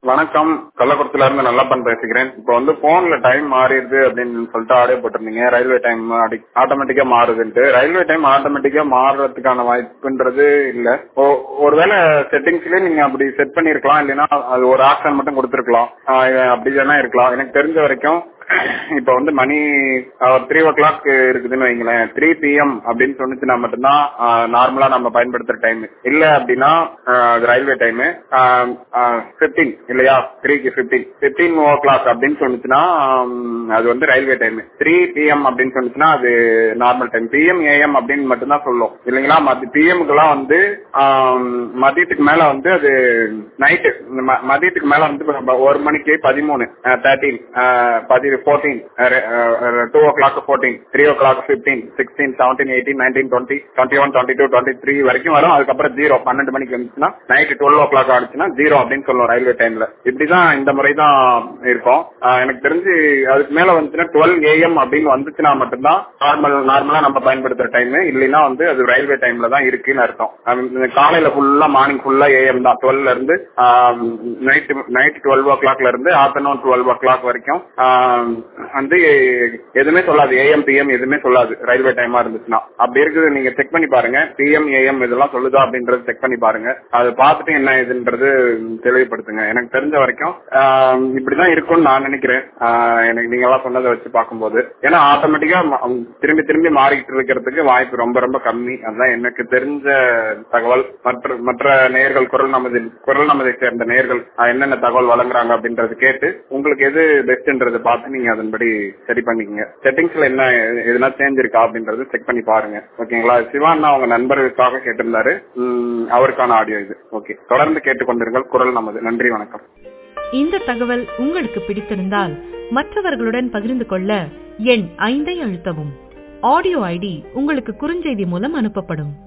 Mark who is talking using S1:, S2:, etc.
S1: வணக்கம் கள்ளக்குறிச்சில இருந்து நல்லப்பன் பேசுகிறேன் இப்போ வந்து போன்ல டைம் மாறிடுது அப்படின்னு சொல்லிட்டு ஆடியோ போட்டிருந்தீங்க ரயில்வே டைம் ஆட்டோமேட்டிக்கா மாறுதுன்ட்டு ரயில்வே டைம் ஆட்டோமேட்டிக்கா மாறுறதுக்கான வாய்ப்புன்றது இல்ல ஒ- ஒருவேளை செட்டிங்ஸ்லயே நீங்க அப்படி செட் பண்ணிருக்கலாம் இல்லைன்னா அது ஒரு ஆப்ஷன் மட்டும் கொடுத்துருக்கலாம் அப்படி வேணா இருக்கலாம் எனக்கு தெரிஞ்ச வரைக்கும் இப்ப வந்து மணி த்ரீ ஓ கிளாக் இருக்குதுன்னு வைங்களேன் த்ரீ பிஎம் அப்படின்னு சொன்னுச்சுன்னா மட்டும்தான் நார்மலா நம்ம பயன்படுத்துற டைம் இல்ல அப்படின்னா ரயில்வே டைம் பிப்டீன் இல்லையா த்ரீக்கு பிப்டீன் பிப்டீன் ஓ கிளாக் அப்படின்னு சொன்னுச்சுன்னா ஆம், அது வந்து ரயில்வே டைம் த்ரீ பிஎம் அப்படின்னு சொன்னுச்சுன்னா அது நார்மல் டைம் பிஎம் ஏஎம் அப்படின்னு மட்டும்தான் சொல்லும் இல்லைங்களா மதி பிஎம்க்குலாம் வந்து ஆம், மதியத்துக்கு மேல வந்து அது நைட்டு மதியத்துக்கு மேல வந்து இப்ப ஒரு மணிக்கு பதிமூணு தேர்ட்டீன் பதி fourteen two o'clock fourteen three o'clock fifteen sixteen seventeen eighteen nineteen twenty twenty one twenty two twenty three வரைக்கும் வரும் அதுக்கப்புறம் ஜீரோ பன்னெண்டு மணிக்கு வந்துச்சுன்னா நைட் டுவெல் ஓ கிளாக் ஆனிச்சுன்னா ஜீரோ அப்படின்னு சொல்லுவோம் ரயில்வே டைம்ல இப்படிதான் இந்த முறை தான் இருக்கும் ஆஹ் எனக்கு தெரிஞ்சு அதுக்கு மேல வந்துச்சுன்னா டுவெல் ஏஎம் அப்படின்னு வந்துச்சுன்னா மட்டும்தான் நார்மல் நார்மலா நம்ம பயன்படுத்துற டைம் இல்லைன்னா வந்து அது ரயில்வே டைம்ல தான் இருக்குன்னு அர்த்தம் ஆஹ் இந்த காலையில ஃபுல்லா மார்னிங் ஃபுல்லா ஏஎம் தான் டுவெல்ல இருந்து நைட் நைட் டுவெல் ஓ கிளாக்ல இருந்து ஆஃப்டர்நூன் டுவெல் ஓ கிளாக் வரைக்கும் ஆஹ் வந்து எதுவுமே சொல்லாது ஏஎம் பிஎம் எதுவுமே சொல்லாது ரயில்வே டைமா இருந்துச்சுன்னா அப்படி இருக்குது நீங்க செக் பண்ணி பாருங்க பிஎம் ஏஎம் இதெல்லாம் சொல்லுதா அப்படின்றது செக் பண்ணி பாருங்க அது பார்த்துட்டு என்ன இதுன்றது தெளிவுபடுத்துங்க எனக்கு தெரிஞ்ச வரைக்கும் ஆஹ் இப்படிதான் இருக்கும்னு நான் நினைக்கிறேன் ஆஹ் எனக்கு நீங்க எல்லாம் சொன்னதை வச்சு பார்க்கும்போது ஏன்னா ஆட்டோமேட்டிக்கா திரும்பி திரும்பி மாறிக்கிட்டு இருக்கிறதுக்கு வாய்ப்பு ரொம்ப ரொம்ப கம்மி அதுதான் எனக்கு தெரிஞ்ச தகவல் மற்ற மற்ற நேயர்கள் குரல் நமது குரல் நமதை சேர்ந்த நேயர்கள் ஆஹ் என்னென்ன தகவல் வழங்குறாங்க அப்படின்றது கேட்டு உங்களுக்கு எது பெஸ்ட்ன்றதை பார்த்து நீங்க அதன்படி சரி பண்ணிக்கங்க செட்டிங்ஸ்ல என்ன எதுனா சேஞ்ச் இருக்கா அப்படின்றது செக் பண்ணி பாருங்க ஓகேங்களா சிவான்னா அவங்க நண்பர்களுக்காக கேட்டிருந்தாரு உம், அவருக்கான ஆடியோ இது ஓகே தொடர்ந்து கேட்டுக்கொண்டிருங்கள் குரல் நமது நன்றி வணக்கம்
S2: இந்த தகவல் உங்களுக்கு பிடித்திருந்தால் மற்றவர்களுடன் பகிர்ந்து கொள்ள எண் ஐந்தை அழுத்தவும் ஆடியோ ஐடி உங்களுக்கு குறுஞ்செய்தி மூலம் அனுப்பப்படும்